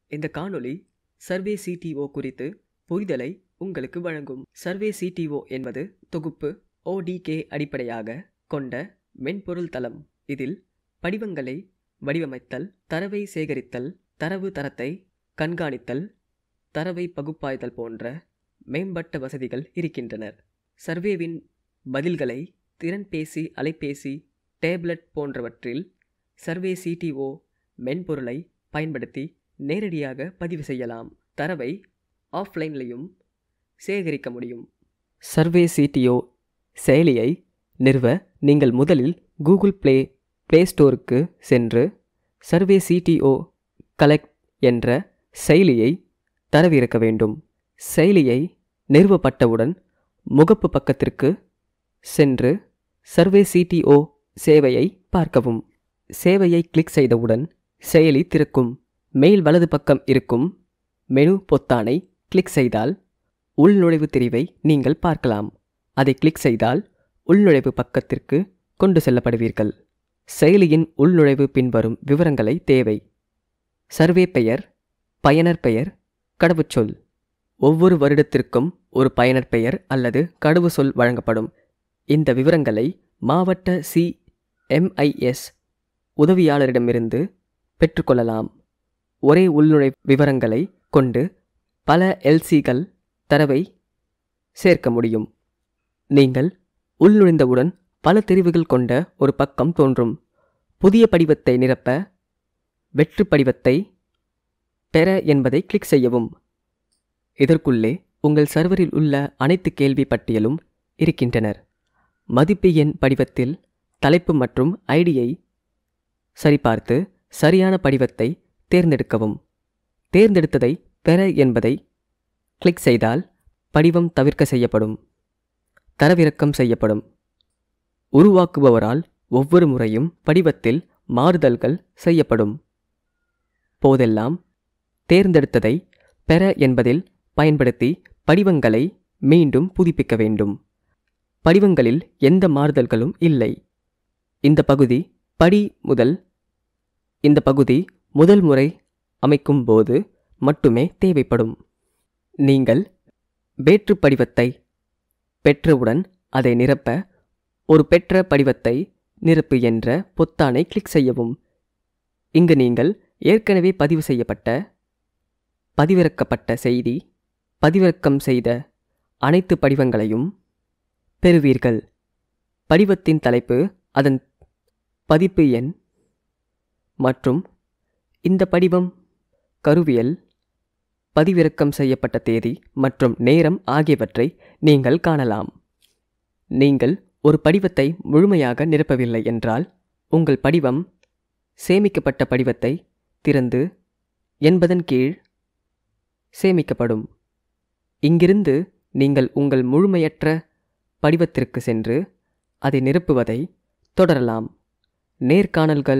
இந்த காணொளி survey CTO குறித்து புரிதலை உங்களுக்கு வழங்கும் சர்வே சிடிஓ என்பது தொகுப்பு ஓடிகே அடிப்படையாக கொண்ட மென்பொருள் தளம் இதில் படிவங்களை வடிவமைத்தல் தரவை சேகரித்தல் தரவு தரத்தை கண்காணித்தல் தரவை பகுப்பாய்தல் போன்ற மேம்பட்ட வசதிகள் இருக்கின்றனர் சர்வேவின் பதில்களை திறன்பேசி அலைபேசி டேப்லெட் போன்றவற்றில் சர்வே சிடிஓ மென்பொருளை பயன்படுத்தி நேரடியாக பதிவு செய்யலாம் தரவை ஆஃப்லைன்லையும் சேகரிக்க முடியும் சர்வே சிடிஓ செயலியை நிறுவ நீங்கள் முதலில் கூகுள் ப்ளே ப்ளே ஸ்டோருக்கு சென்று சர்வே சிடிஓ கலெக்ட் என்ற செயலியை தரவிறக்க வேண்டும் செயலியை நிறுவப்பட்டவுடன் முகப்பு பக்கத்திற்கு சென்று சர்வே சிடிஓ சேவையை பார்க்கவும் சேவையை கிளிக் செய்தவுடன் செயலி திறக்கும் மேல் வலது பக்கம் இருக்கும் மெனு பொத்தானை கிளிக் செய்தால் உள்நுழைவு தெரிவை நீங்கள் பார்க்கலாம் அதை கிளிக் செய்தால் உள்நுழைவு பக்கத்திற்கு கொண்டு செல்லப்படுவீர்கள் செயலியின் உள்நுழைவு பின்வரும் விவரங்களை தேவை சர்வே பெயர் பயனர் பெயர் கடவுச்சொல் ஒவ்வொரு வருடத்திற்கும் ஒரு பயனர் பெயர் அல்லது கடவுச்சொல் வழங்கப்படும் இந்த விவரங்களை மாவட்ட சி எம்ஐஎஸ் உதவியாளரிடமிருந்து பெற்றுக்கொள்ளலாம் ஒரே உள்நுழை விவரங்களை கொண்டு பல எல்சிகள் தரவை சேர்க்க முடியும் நீங்கள் உள்நுழைந்தவுடன் பல தெரிவுகள் கொண்ட ஒரு பக்கம் தோன்றும் புதிய படிவத்தை நிரப்ப வெற்று படிவத்தை பெற என்பதை கிளிக் செய்யவும் இதற்குள்ளே உங்கள் சர்வரில் உள்ள அனைத்து கேள்வி பட்டியலும் இருக்கின்றனர் மதிப்பு எண் படிவத்தில் தலைப்பு மற்றும் ஐடியை சரிபார்த்து சரியான படிவத்தை தேர்ந்தெடுக்கவும் தேர்ந்தெடுத்ததை பெற என்பதை கிளிக் செய்தால் படிவம் தவிர்க்க செய்யப்படும் தரவிறக்கம் செய்யப்படும் உருவாக்குபவரால் ஒவ்வொரு முறையும் படிவத்தில் மாறுதல்கள் செய்யப்படும் போதெல்லாம் தேர்ந்தெடுத்ததை பெற என்பதில் பயன்படுத்தி படிவங்களை மீண்டும் புதுப்பிக்க வேண்டும் படிவங்களில் எந்த மாறுதல்களும் இல்லை இந்த பகுதி படி முதல் இந்த பகுதி முதல் முறை அமைக்கும் போது மட்டுமே தேவைப்படும் நீங்கள் வேற்று படிவத்தை பெற்றவுடன் அதை நிரப்ப ஒரு பெற்ற படிவத்தை நிரப்பு என்ற பொத்தானை கிளிக் செய்யவும் இங்கு நீங்கள் ஏற்கனவே பதிவு செய்யப்பட்ட பதிவிறக்கப்பட்ட செய்தி பதிவிறக்கம் செய்த அனைத்து படிவங்களையும் பெறுவீர்கள் படிவத்தின் தலைப்பு அதன் பதிப்பு எண் மற்றும் இந்த படிவம் கருவியல் பதிவிறக்கம் செய்யப்பட்ட தேதி மற்றும் நேரம் ஆகியவற்றை நீங்கள் காணலாம் நீங்கள் ஒரு படிவத்தை முழுமையாக நிரப்பவில்லை என்றால் உங்கள் படிவம் சேமிக்கப்பட்ட படிவத்தை திறந்து என்பதன் கீழ் சேமிக்கப்படும் இங்கிருந்து நீங்கள் உங்கள் முழுமையற்ற படிவத்திற்கு சென்று அதை நிரப்புவதை தொடரலாம் நேர்காணல்கள்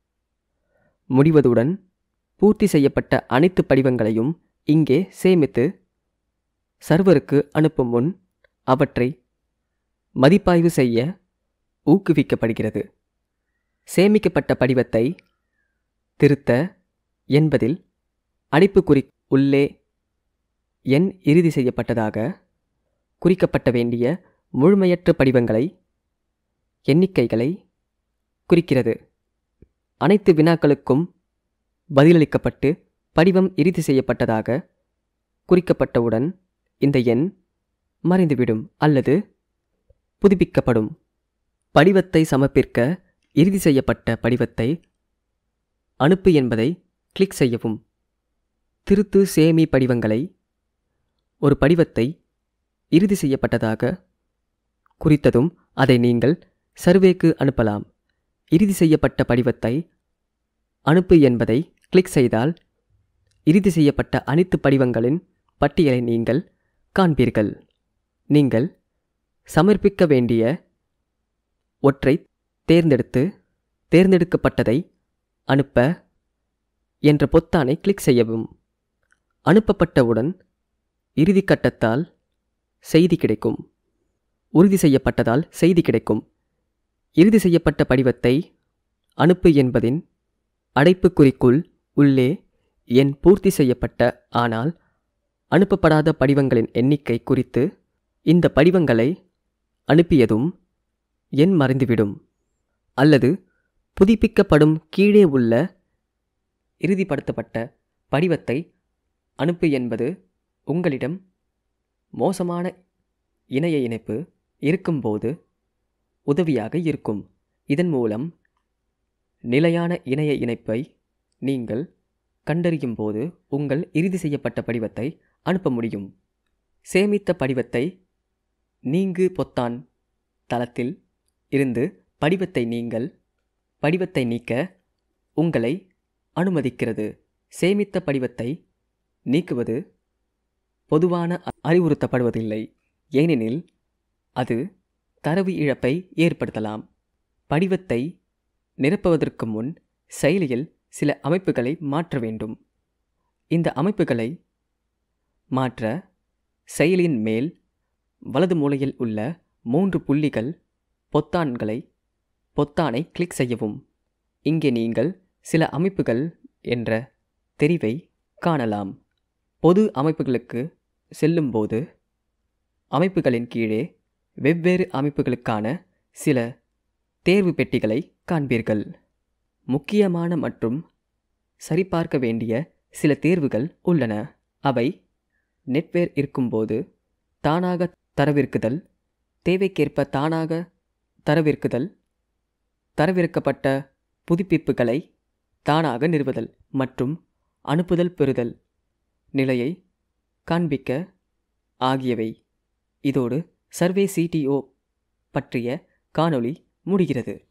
முடிவதுடன் பூர்த்தி செய்யப்பட்ட அனைத்து படிவங்களையும் இங்கே சேமித்து சர்வருக்கு அனுப்பும் முன் அவற்றை மதிப்பாய்வு செய்ய ஊக்குவிக்கப்படுகிறது சேமிக்கப்பட்ட படிவத்தை திருத்த என்பதில் அடைப்புக்குறி உள்ளே எண் இறுதி செய்யப்பட்டதாக குறிக்கப்பட்ட வேண்டிய முழுமையற்ற படிவங்களை எண்ணிக்கைகளை குறிக்கிறது அனைத்து வினாக்களுக்கும் பதிலளிக்கப்பட்டு படிவம் இறுதி செய்யப்பட்டதாக குறிக்கப்பட்டவுடன் இந்த எண் மறைந்துவிடும் அல்லது புதுப்பிக்கப்படும் படிவத்தை சமர்ப்பிக்க இறுதி செய்யப்பட்ட படிவத்தை அனுப்பு என்பதை கிளிக் செய்யவும் திருத்து சேமி படிவங்களை ஒரு படிவத்தை இறுதி செய்யப்பட்டதாக குறித்ததும் அதை நீங்கள் சர்வேக்கு அனுப்பலாம் இறுதி செய்யப்பட்ட படிவத்தை அனுப்பு என்பதை கிளிக் செய்தால் இறுதி செய்யப்பட்ட அனைத்து படிவங்களின் பட்டியலை நீங்கள் காண்பீர்கள் நீங்கள் சமர்ப்பிக்க வேண்டிய ஒற்றை தேர்ந்தெடுத்து தேர்ந்தெடுக்கப்பட்டதை அனுப்ப என்ற பொத்தானை கிளிக் செய்யவும் அனுப்பப்பட்டவுடன் இறுதி கட்டத்தால் செய்தி கிடைக்கும் உறுதி செய்யப்பட்டதால் செய்தி கிடைக்கும் இறுதி செய்யப்பட்ட படிவத்தை அனுப்பு என்பதின் அடைப்புக்குறிக்குள் உள்ளே என் பூர்த்தி செய்யப்பட்ட ஆனால் அனுப்பப்படாத படிவங்களின் எண்ணிக்கை குறித்து இந்த படிவங்களை அனுப்பியதும் எண் மறைந்துவிடும் அல்லது புதுப்பிக்கப்படும் கீழே உள்ள இறுதிப்படுத்தப்பட்ட படிவத்தை அனுப்பு என்பது உங்களிடம் மோசமான இணைய இணைப்பு இருக்கும்போது உதவியாக இருக்கும் இதன் மூலம் நிலையான இணைய இணைப்பை நீங்கள் கண்டறியும் போது உங்கள் இறுதி செய்யப்பட்ட படிவத்தை அனுப்ப முடியும் சேமித்த படிவத்தை நீங்கு பொத்தான் தளத்தில் இருந்து படிவத்தை நீங்கள் படிவத்தை நீக்க உங்களை அனுமதிக்கிறது சேமித்த படிவத்தை நீக்குவது பொதுவான அறிவுறுத்தப்படுவதில்லை ஏனெனில் அது தரவு இழப்பை ஏற்படுத்தலாம் படிவத்தை நிரப்புவதற்கு முன் செயலியில் சில அமைப்புகளை மாற்ற வேண்டும் இந்த அமைப்புகளை மாற்ற செயலியின் மேல் வலது மூலையில் உள்ள மூன்று புள்ளிகள் பொத்தான்களை பொத்தானை கிளிக் செய்யவும் இங்கே நீங்கள் சில அமைப்புகள் என்ற தெரிவை காணலாம் பொது அமைப்புகளுக்கு செல்லும்போது அமைப்புகளின் கீழே வெவ்வேறு அமைப்புகளுக்கான சில தேர்வு பெட்டிகளை காண்பீர்கள் முக்கியமான மற்றும் சரிபார்க்க வேண்டிய சில தேர்வுகள் உள்ளன அவை நெட்வேர் இருக்கும்போது தானாக தரவிறக்குதல் தேவைக்கேற்ப தானாக தரவிறக்குதல் தரவிறக்கப்பட்ட புதுப்பிப்புகளை தானாக நிறுவுதல் மற்றும் அனுப்புதல் பெறுதல் நிலையை காண்பிக்க ஆகியவை இதோடு சர்வே சிடிஓ பற்றிய காணொளி முடிகிறது